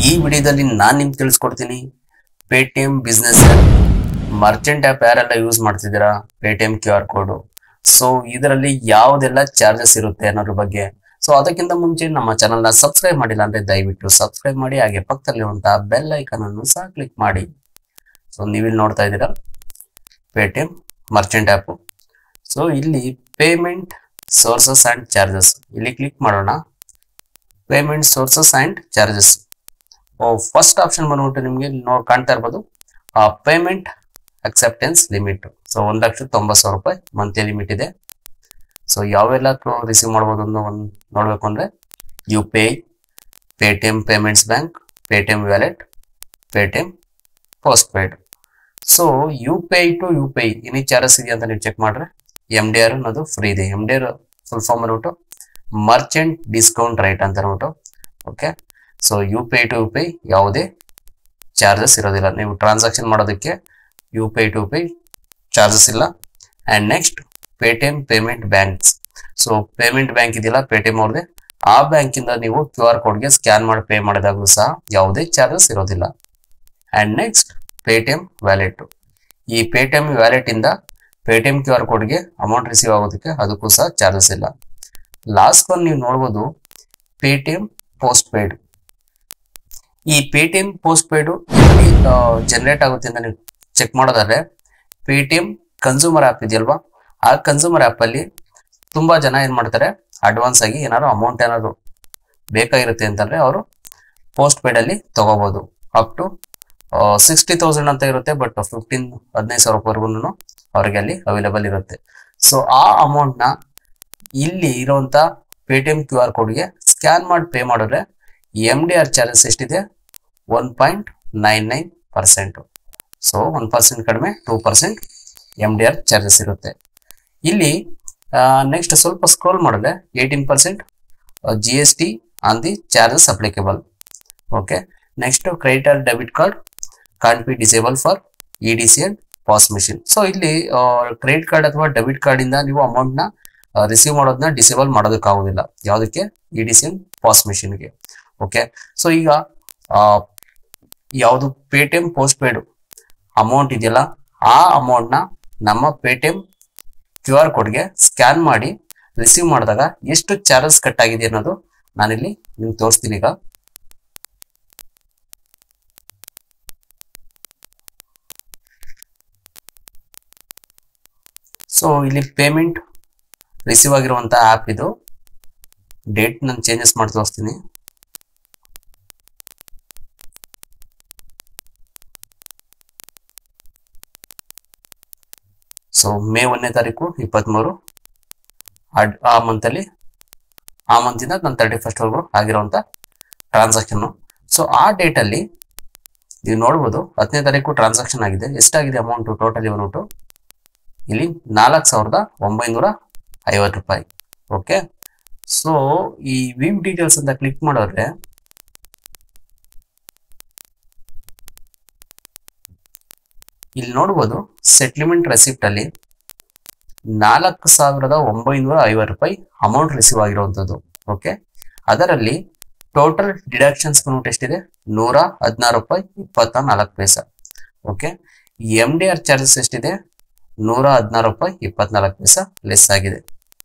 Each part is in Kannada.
ಈ ವಿಡಿಯೋದಲ್ಲಿ ನಾನು ನಿಮ್ಗೆ ತಿಳಿಸ್ಕೊಡ್ತೀನಿ ಪೇಟಿಎಂ ಬಿಸ್ನೆಸ್ ಮರ್ಚೆಂಟ್ ಆ್ಯಪ್ ಯಾರೆಲ್ಲ ಯೂಸ್ ಮಾಡ್ತಿದ್ದೀರಾ Paytm Q R code so ಇದರಲ್ಲಿ ಯಾವುದೆಲ್ಲ ಚಾರ್ಜಸ್ ಇರುತ್ತೆ ಅನ್ನೋದ್ರ ಬಗ್ಗೆ ಸೊ ಅದಕ್ಕಿಂತ ಮುಂಚೆ ನಮ್ಮ ಚಾನಲ್ನ ಸಬ್ಸ್ಕ್ರೈಬ್ ಮಾಡಿಲ್ಲ ಅಂದ್ರೆ ದಯವಿಟ್ಟು ಸಬ್ಸ್ಕ್ರೈಬ್ ಮಾಡಿ ಹಾಗೆ ಪಕ್ಕದಲ್ಲಿರುವಂತಹ ಬೆಲ್ ಐಕನ್ ಅನ್ನು ಸಹ ಕ್ಲಿಕ್ ಮಾಡಿ ಸೊ ನೀವಿಲ್ಲಿ ನೋಡ್ತಾ ಇದ್ದೀರಾ ಪೇಟಿಎಂ ಮರ್ಚೆಂಟ್ ಆ್ಯಪ್ ಸೊ ಇಲ್ಲಿ ಪೇಮೆಂಟ್ ಸೋರ್ಸಸ್ ಆ್ಯಂಡ್ ಚಾರ್ಜಸ್ ಇಲ್ಲಿ ಕ್ಲಿಕ್ ಮಾಡೋಣ payment sources and charges first option ಬಂದ್ಬಿಟ್ಟು ನಿಮಗೆ ನೋಡಿ ಕಾಣ್ತಾ ಇರ್ಬೋದು ಪೇಮೆಂಟ್ ಅಕ್ಸೆಪ್ಟೆನ್ಸ್ ಲಿಮಿಟ್ ಸೊ ಒಂದು ಲಕ್ಷ ತೊಂಬತ್ತು ಸಾವಿರ ರೂಪಾಯಿ ಮಂತ್ಲಿ ಲಿಮಿಟ್ ಇದೆ ಸೊ ಯಾವೆಲ್ಲ ರಿಸೀವ್ ಮಾಡ್ಬೋದು ಅನ್ನೋ ಒಂದು ನೋಡಬೇಕು ಅಂದರೆ U P I Paytm payments bank Paytm wallet Paytm postpaid so U P I to U P I ಏನೇ ಚಾರ್ಜಸ್ ಇದೆಯಾ ಅಂತ ನೀವು ಚೆಕ್ ಮಾಡಿದ್ರೆ ಎಮ್ ಡಿ ಆರ್ ಅನ್ನೋದು ಫ್ರೀ ಇದೆ M D R full form ಅಂದ್ಬಿಟ್ಟು ಮರ್ಚೆಂಟ್ ಡಿಸ್ಕೌಂಟ್ ರೈಟ್ ಅಂತ ಅಂದ್ಬಿಟ್ಟು okay so U P I to U P I ಯಾವುದೇ ಚಾರ್ಜಸ್ ಇರೋದಿಲ್ಲ ನೀವು ಟ್ರಾನ್ಸಾಕ್ಷನ್ ಮಾಡೋದಕ್ಕೆ U P I to P charges ಇಲ್ಲ and next Paytm payment banks so payment bank ಇದೆಯಲ್ಲ ಪೇಟಿಎಂ ಅವ್ರದ್ದೇ ಆ ಬ್ಯಾಂಕಿಂದ ನೀವು ಕ್ಯೂ ಆರ್ ಕೋಡ್ಗೆ ಸ್ಕ್ಯಾನ್ ಮಾಡಿ ಪೇ ಮಾಡಿದಾಗಲೂ ಸಹ ಯಾವುದೇ ಚಾರ್ಜಸ್ ಇರೋದಿಲ್ಲ ಆ್ಯಂಡ್ ನೆಕ್ಸ್ಟ್ ಪೇಟಿಎಂ ವ್ಯಾಲೆಟ್ ಈ ಪೇಟಿಎಂ ವ್ಯಾಲೆಟಿಂದ ಪೇಟಿಎಂ ಕ್ಯೂ ಆರ್ ಕೋಡ್ಗೆ ಅಮೌಂಟ್ ರಿಸೀವ್ ಆಗೋದಕ್ಕೆ ಅದಕ್ಕೂ ಸಹ ಚಾರ್ಜಸ್ ಇಲ್ಲ ಲಾಸ್ಟ್ ಒನ್ ನೀವು ನೋಡ್ಬೋದು ಪೇಟಿಎಂ ಪೋಸ್ಟ್ ಪೇಡ್ ಈ ಪೇಟಿಎಂ ಪೋಸ್ಟ್ ಪೇಡು ಎಲ್ಲಿ ಜನರೇಟ್ ಆಗುತ್ತೆ ಅಂತ ನೀವು ಚೆಕ್ ಮಾಡೋದಾದ್ರೆ ಪೇಟಿಎಂ ಕನ್ಸೂಮರ್ ಆ್ಯಪ್ ಇದೆಯಲ್ವಾ ಆ ಕನ್ಸೂಮರ್ ಆ್ಯಪಲ್ಲಿ ತುಂಬ ಜನ ಏನು ಮಾಡ್ತಾರೆ ಅಡ್ವಾನ್ಸ್ ಆಗಿ ಏನಾದ್ರು ಅಮೌಂಟ್ ಏನಾದ್ರು ಬೇಕಾಗಿರುತ್ತೆ ಅಂತಂದ್ರೆ ಅವರು ಪೋಸ್ಟ್ ಪೇಡಲ್ಲಿ ತಗೋಬೋದು ಅಪ್ ಟು ಸಿಕ್ಸ್ಟಿ ತೌಸಂಡ್ ಅಂತ ಇರುತ್ತೆ ಬಟ್ ಫಿಫ್ಟೀನ್ ಹದಿನೈದು ಸಾವಿರ ರೂಪಾಯಿವರೆಗೂ ಅವ್ರಿಗೆ ಅಲ್ಲಿ ಅವೈಲೇಬಲ್ ಇರುತ್ತೆ ಸೊ ಆ ಅಮೌಂಟ್ನ ಇಲ್ಲಿ ಇರುವಂತ ಪೇಟಿಎಂ ಕ್ಯೂ ಆರ್ ಕೋಡ್ಗೆ ಸ್ಕ್ಯಾನ್ ಮಾಡಿ ಪೇ ಮಾಡಿದ್ರೆ ಎಮ್ ಡಿ ಆರ್ ಚಾರ್ಜಸ್ ಎಷ್ಟಿದೆ one point nine nine percent so one percent ಕಡಿಮೆ two percent M D R charges ಇರುತ್ತೆ ಇಲ್ಲಿ ನೆಕ್ಸ್ಟ್ ಸ್ವಲ್ಪ ಸ್ಕ್ರೋಲ್ ಮಾಡಿದ್ರೆ eighteen percent G S T on the charges applicable okay next credit or debit card can't be disable for E D C and POS machine so ಇಲ್ಲಿ ಕ್ರೆಡಿಟ್ ಕಾರ್ಡ್ ಅಥವಾ ಡೆಬಿಟ್ ಕಾರ್ಡ್ ಇಂದ ನೀವು ಅಮೌಂಟ್ ನ ರಿಸೀವ್ ಮಾಡೋದನ್ನ ಡಿಸೇಬಲ್ ಮಾಡೋದಕ್ಕಾಗೋದಿಲ್ಲ ಯಾವುದಕ್ಕೆ E D C and POS ಮಿಷಿನ್ಗೆ ಓಕೆ ಸೊ ಈಗ ಯಾವುದು ಪೇಟಿಎಂ ಪೋಸ್ಟ್ ಪೇಡ್ ಅಮೌಂಟ್ ಇದೆಯಲ್ಲ ಆ ಅಮೌಂಟ್ನ ನಮ್ಮ ಪೇಟಿಎಂ ಕ್ಯೂ ಆರ್ ಕೋಡ್ಗೆ ಸ್ಕ್ಯಾನ್ ಮಾಡಿ ರಿಸೀವ್ ಮಾಡಿದಾಗ ಎಷ್ಟು ಚಾರ್ಜಸ್ ಕಟ್ ಆಗಿದೆ ಅನ್ನೋದು ನಾನಿಲ್ಲಿ ನಿಮ್ಗೆ ತೋರಿಸ್ತೀನಿ ಈಗ ಸೊ ಇಲ್ಲಿ ಪೇಮೆಂಟ್ ರಿಸೀವ್ ಆಗಿರುವಂತ ಆ್ಯಪ್ ಇದು ಡೇಟ್ ನಾನು ಚೇಂಜಸ್ ಮಾಡಿ ತೋರಿಸ್ತೀನಿ ಸೊ ಮೇ ಒಂದನೇ ತಾರೀಕು ಇಪ್ಪತ್ತ್ಮೂರು ಅಡ್ ಆ ಮಂತಲ್ಲಿ ಆ ಮಂತಿಂದ ನಾನು ತರ್ಟಿ ಫಸ್ಟ್ವರೆಗೂ ಆಗಿರೋಂಥ ಟ್ರಾನ್ಸಾಕ್ಷನ್ನು ಸೊ ಆ ಡೇಟಲ್ಲಿ ನೀವು ನೋಡ್ಬೋದು ಹತ್ತನೇ ತಾರೀಕು ಟ್ರಾನ್ಸಾಕ್ಷನ್ ಆಗಿದೆ ಎಷ್ಟಾಗಿದೆ ಅಮೌಂಟು ಟೋಟಲಿ ಬಂದ್ಬಿಟ್ಟು ಇಲ್ಲಿ ನಾಲ್ಕು ಸಾವಿರದ ಒಂಬೈನೂರ ಐವತ್ತು ರೂಪಾಯಿ ಓಕೆ ಸೊ ಈ ವಿವ್ ಡೀಟೇಲ್ಸ್ ಅಂತ ಕ್ಲಿಕ್ ಮಾಡಿದ್ರೆ ಇಲ್ಲಿ ನೋಡ್ಬೋದು ಸೆಟ್ಲ್ಮೆಂಟ್ ರೆಸಿಪ್ಟ್ ಅಲ್ಲಿ ನಾಲ್ಕು ಸಾವಿರದ ಒಂಬೈನೂರ ಐವತ್ತು ರೂಪಾಯಿ ಅಮೌಂಟ್ ರಿಸೀವ್ ಆಗಿರುವಂಥದ್ದು ಓಕೆ ಅದರಲ್ಲಿ ಟೋಟಲ್ ಡಿಡಕ್ಷನ್ಸ್ ಬಂದ್ಬಿಟ್ಟು ಎಷ್ಟಿದೆ ನೂರ ಹದಿನಾರು ರೂಪಾಯಿ ಇಪ್ಪತ್ತ ನಾಲ್ಕು ಪೈಸಾ okay M D R charges ಎಷ್ಟಿದೆ ನೂರ ಹದಿನಾರು ರೂಪಾಯಿ ಇಪ್ಪತ್ನಾಲ್ಕು ಪೈಸಾ ಲೆಸ್ ಆಗಿದೆ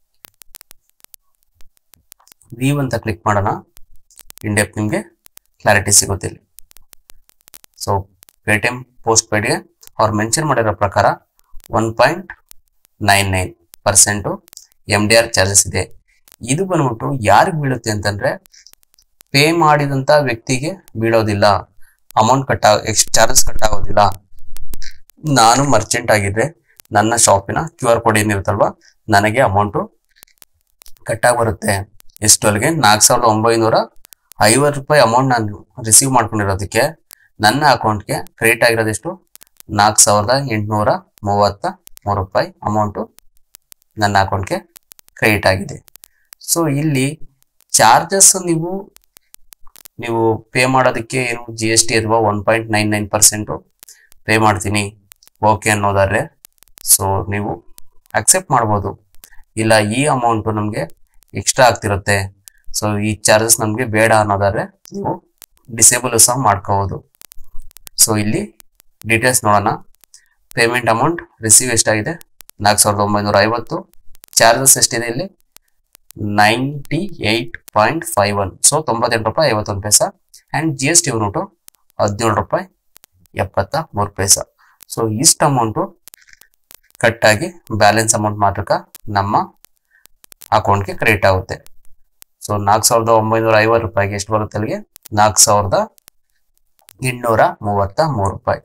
ವೀವ್ ಅಂತ ಕ್ಲಿಕ್ ಮಾಡೋಣ ಇಂಡೆಪ್ ನಿಮಗೆ ಕ್ಲಾರಿಟಿ ಸಿಗುತ್ತೆ ಇಲ್ಲಿ ಸೊ ಪೇಟಿಎಂ ಪೋಸ್ಟ್ ಪೇಡ್ಗೆ ಅವ್ರು ಮೆನ್ಷನ್ ಮಾಡಿರೋ ಪ್ರಕಾರ one point nine nine percent M D R charges ಇದೆ ಇದು ಬಂದ್ಬಿಟ್ಟು ಯಾರಿಗೆ ಬೀಳುತ್ತೆ ಅಂತಂದ್ರೆ ಪೇ ಮಾಡಿದಂಥ ವ್ಯಕ್ತಿಗೆ ಬೀಳೋದಿಲ್ಲ amount cut ex charges cut ಆಗೋದಿಲ್ಲ ನಾನು ಮರ್ಚೆಂಟ್ ಆಗಿದ್ರೆ ನನ್ನ ಶಾಪಿನ ಕ್ಯೂ ಆರ್ ಕೋಡ್ ಏನಿರುತ್ತಲ್ವಾ ನನಗೆ ಅಮೌಂಟು ಕಟ್ಟಾಗಿ ಬರುತ್ತೆ ಎಷ್ಟು ಅಲ್ಲಿಗೆ ನಾಲ್ಕು ಸಾವಿರದ ಒಂಬೈನೂರ ಐವತ್ತು ರೂಪಾಯಿ ಅಮೌಂಟ್ ನಾನು ರಿಸೀವ್ ಮಾಡ್ಕೊಂಡಿರೋದಕ್ಕೆ ನನ್ನ ಅಕೌಂಟ್ಗೆ ಕ್ರೆಡಿಟ್ ಆಗಿರೋದೆಷ್ಟು ನಾಲ್ಕು ಸಾವಿರದ ಎಂಟುನೂರ ಮೂವತ್ತ ಮೂರು ರೂಪಾಯಿ ಅಮೌಂಟು ನನ್ನ ಅಕೌಂಟ್ಗೆ ಕ್ರೆಡಿಟ್ ಆಗಿದೆ ಸೊ ಇಲ್ಲಿ ಚಾರ್ಜಸ್ ನೀವು ನೀವು ಪೇ ಮಾಡೋದಕ್ಕೆ ಏನು ಜಿ ಎಸ್ ಟಿ ಅಥವಾ one point nine nine percent pay ಮಾಡ್ತೀನಿ ಓಕೆ ಅನ್ನೋದಾದ್ರೆ ಸೊ ನೀವು ಅಕ್ಸೆಪ್ಟ್ ಮಾಡ್ಬೋದು ಇಲ್ಲ ಈ ಅಮೌಂಟು ನಮಗೆ ಎಕ್ಸ್ಟ್ರಾ ಆಗ್ತಿರುತ್ತೆ ಸೊ ಈ ಚಾರ್ಜಸ್ ನಮಗೆ ಬೇಡ ಅನ್ನೋದಾದ್ರೆ ನೀವು ಡಿಸೇಬಲ್ ಸಹ ಮಾಡ್ಕೋಬಹುದು ಸೊ ಇಲ್ಲಿ ಡೀಟೇಲ್ಸ್ ನೋಡೋಣ ಪೇಮೆಂಟ್ ಅಮೌಂಟ್ ರಿಸೀವ್ ಎಷ್ಟಾಗಿದೆ ನಾಲ್ಕು ಸಾವಿರದ ಒಂಬೈನೂರ ಐವತ್ತು ಚಾರ್ಜಸ್ ಎಷ್ಟಿದೆ ಇಲ್ಲಿ ninety eight point five one so ತೊಂಬತ್ತೆಂಟು ರೂಪಾಯಿ ಐವತ್ತೊಂದು ಪೈಸಾ ಆ್ಯಂಡ್ ಜಿ ಎಸ್ ಟಿ ಬಂದ್ಬಿಟ್ಟು ಹದಿನೇಳು ರೂಪಾಯಿ ಎಪ್ಪತ್ತ ಮೂರು ಪೈಸಾ ಸೊ ಇಷ್ಟು ಅಮೌಂಟು ಕಟ್ಟಾಗಿ ಬ್ಯಾಲೆನ್ಸ್ ಅಮೌಂಟ್ ಮಾತ್ರ ನಮ್ಮ ಅಕೌಂಟ್ಗೆ ಕ್ರೆಡಿಟ್ ಆಗುತ್ತೆ ಸೊ ನಾಲ್ಕು ಸಾವಿರದ ಒಂಬೈನೂರ ಐವತ್ತು ರೂಪಾಯಿಗೆ ಎಷ್ಟು ಬರುತ್ತೆ ಅಲ್ಲಿಗೆ ನಾಲ್ಕು ಸಾವಿರದ ಇನ್ನೂರ ಮೂವತ್ತ ಮೂರು ರೂಪಾಯಿ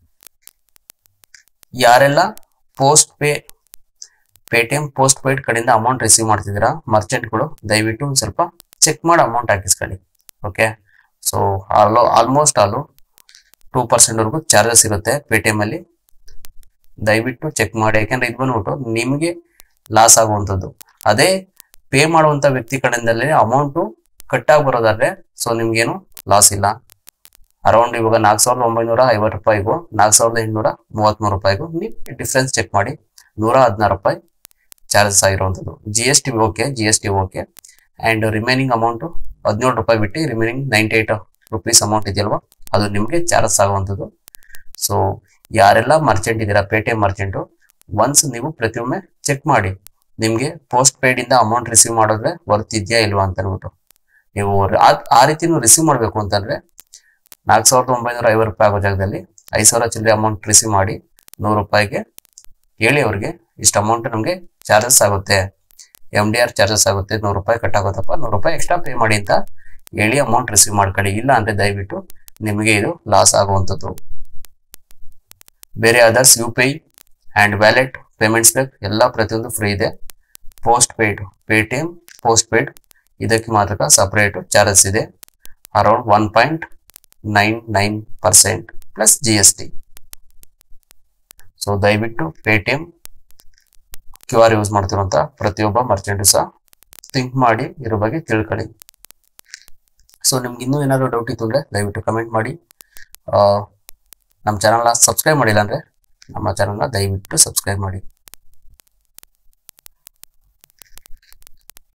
ಯಾರೆಲ್ಲ post pay Paytm postpaid ಕಡೆಯಿಂದ ಅಮೌಂಟ್ ರಿಸೀವ್ ಮಾಡ್ತಿದ್ದೀರಾ ಮರ್ಚೆಂಟ್ಗಳು ದಯವಿಟ್ಟು ಒಂದ್ ಸ್ವಲ್ಪ ಚೆಕ್ ಮಾಡಿ ಅಮೌಂಟ್ ಹಾಕಿಸ್ಕೊಳ್ಳಿ ಓಕೆ ಸೊ ಆಲೋ ಆಲ್ಮೋಸ್ಟ್ ಆಲು ಟೂ ಪರ್ಸೆಂಟ್ವರೆಗೂ ಚಾರ್ಜಸ್ ಇರುತ್ತೆ ಪೇಟಿಎಂ ಅಲ್ಲಿ ದಯವಿಟ್ಟು ಚೆಕ್ ಮಾಡಿ ಯಾಕೆಂದ್ರೆ ಇದು ಬಂದ್ಬಿಟ್ಟು ನಿಮಗೆ ಲಾಸ್ ಆಗುವಂಥದ್ದು ಅದೇ ಪೇ ಮಾಡುವಂತ ವ್ಯಕ್ತಿ ಕಡೆಯಿಂದಲೇ ಅಮೌಂಟು ಕಟ್ಟಾಗಿ ಬರೋದಾದ್ರೆ ಸೊ ನಿಮ್ಗೇನು ಲಾಸ್ ಇಲ್ಲ ಅರೌಂಡ್ ಇವಾಗ ನಾಲ್ಕು ಸಾವಿರದ ಒಂಬೈನೂರ ಐವತ್ತು ರೂಪಾಯಿಗೂ ನಾಲ್ಕು ಸಾವಿರದ ಎಂಟುನೂರ ಮೂವತ್ತ್ಮೂರು ರೂಪಾಯಿಗೂ ನೀವು ಡಿಫ್ರೆನ್ಸ್ ಚೆಕ್ ಮಾಡಿ ನೂರ ಹದಿನಾರು ರೂಪಾಯಿ ಚಾರ್ಜಸ್ ಆಗಿರುವಂಥದ್ದು G S T okay G S T okay and remaining amount ಹದಿನೇಳು ರೂಪಾಯಿ ಬಿಟ್ಟು remaining ninety eight rupees amount ಇದೆಯಲ್ವಾ ಅದು ನಿಮಗೆ ಚಾರ್ಜಸ್ ಆಗುವಂಥದ್ದು ಸೊ ಯಾರೆಲ್ಲ ಮರ್ಚೆಂಟ್ ಇದ್ದೀರಾ ಪೇಟಿಎಂ ಮರ್ಚೆಂಟು ಒನ್ಸ್ ನೀವು ಪ್ರತಿಯೊಮ್ಮೆ ಚೆಕ್ ಮಾಡಿ ನಿಮಗೆ ಪೋಸ್ಟ್ ಪೇಡಿಂದ ಅಮೌಂಟ್ ರಿಸೀವ್ ಮಾಡಿದ್ರೆ ವರ್ತ್ ಇದೆಯಾ ಇಲ್ವಾ ಅಂತ ಅಂದ್ಬಿಟ್ಟು ನೀವು ಆ- ಆ ರೀತಿನೂ ರಿಸೀವ್ ಮಾಡಬೇಕು ಅಂತಂದ್ರೆ ನಾಲ್ಕು ಸಾವಿರದ ಒಂಬೈನೂರ ಐವತ್ತು ರೂಪಾಯಿ ಆಗೋ ಜಾಗದಲ್ಲಿ ಐದು ಸಾವಿರ ಚಿಲ್ಲರೆ ಅಮೌಂಟ್ ರಿಸೀವ್ ಮಾಡಿ ನೂರು ರೂಪಾಯಿಗೆ ಹೇಳಿ ಅವ್ರಿಗೆ ಇಷ್ಟು ಅಮೌಂಟ್ ನಮಗೆ ಚಾರ್ಜಸ್ ಆಗುತ್ತೆ ಎಮ್ ಡಿ ಆರ್ ಚಾರ್ಜಸ್ ಆಗುತ್ತೆ ನೂರು ರೂಪಾಯಿ ಕಟ್ಟಾಗುತ್ತಪ್ಪ ನೂರು ರೂಪಾಯಿ ಎಕ್ಸ್ಟ್ರಾ ಪೇ ಮಾಡಿ ಅಂತ ಹೇಳಿ ಅಮೌಂಟ್ ರಿಸೀವ್ ಮಾಡ್ಕೊಳ್ಳಿ ಇಲ್ಲ ಅಂದ್ರೆ ದಯವಿಟ್ಟು ನಿಮಗೆ ಇದು ಲಾಸ್ ಆಗುವಂಥದ್ದು ಬೇರೆ others U P I and wallet payments ಬೇಕು ಎಲ್ಲ ಪ್ರತಿಯೊಂದು ಫ್ರೀ ಇದೆ postpaid Paytm postpaid ಇದಕ್ಕೆ ಮಾತ್ರ ಸಪರೇಟ್ ಚಾರ್ಜಸ್ ಇದೆ around one point nine nine percent plus G S T so ದಯವಿಟ್ಟು ಪೇಟಿಎಂ ಕ್ಯೂ ಆರ್ ಯೂಸ್ ಮಾಡ್ತಿರುವಂತ ಪ್ರತಿಯೊಬ್ಬ ಮರ್ಚೆಂಟು ಸಹ ಥಿಂಕ್ ಮಾಡಿ ಇದ್ರ ಬಗ್ಗೆ ತಿಳ್ಕೊಳ್ಳಿ ಸೊ ನಿಮ್ಗೆ ಇನ್ನೂ ಏನಾದರೂ ಡೌಟ್ ಇತ್ತು ಅಂದರೆ ದಯವಿಟ್ಟು ಕಮೆಂಟ್ ಮಾಡಿ ಆ, ನಮ್ಮ ಚಾನಲ್ನ ಸಬ್ಸ್ಕ್ರೈಬ್ ಮಾಡಿಲ್ಲ ಅಂದರೆ ನಮ್ಮ ಚಾನಲ್ನ ದಯವಿಟ್ಟು ಸಬ್ಸ್ಕ್ರೈಬ್ ಮಾಡಿ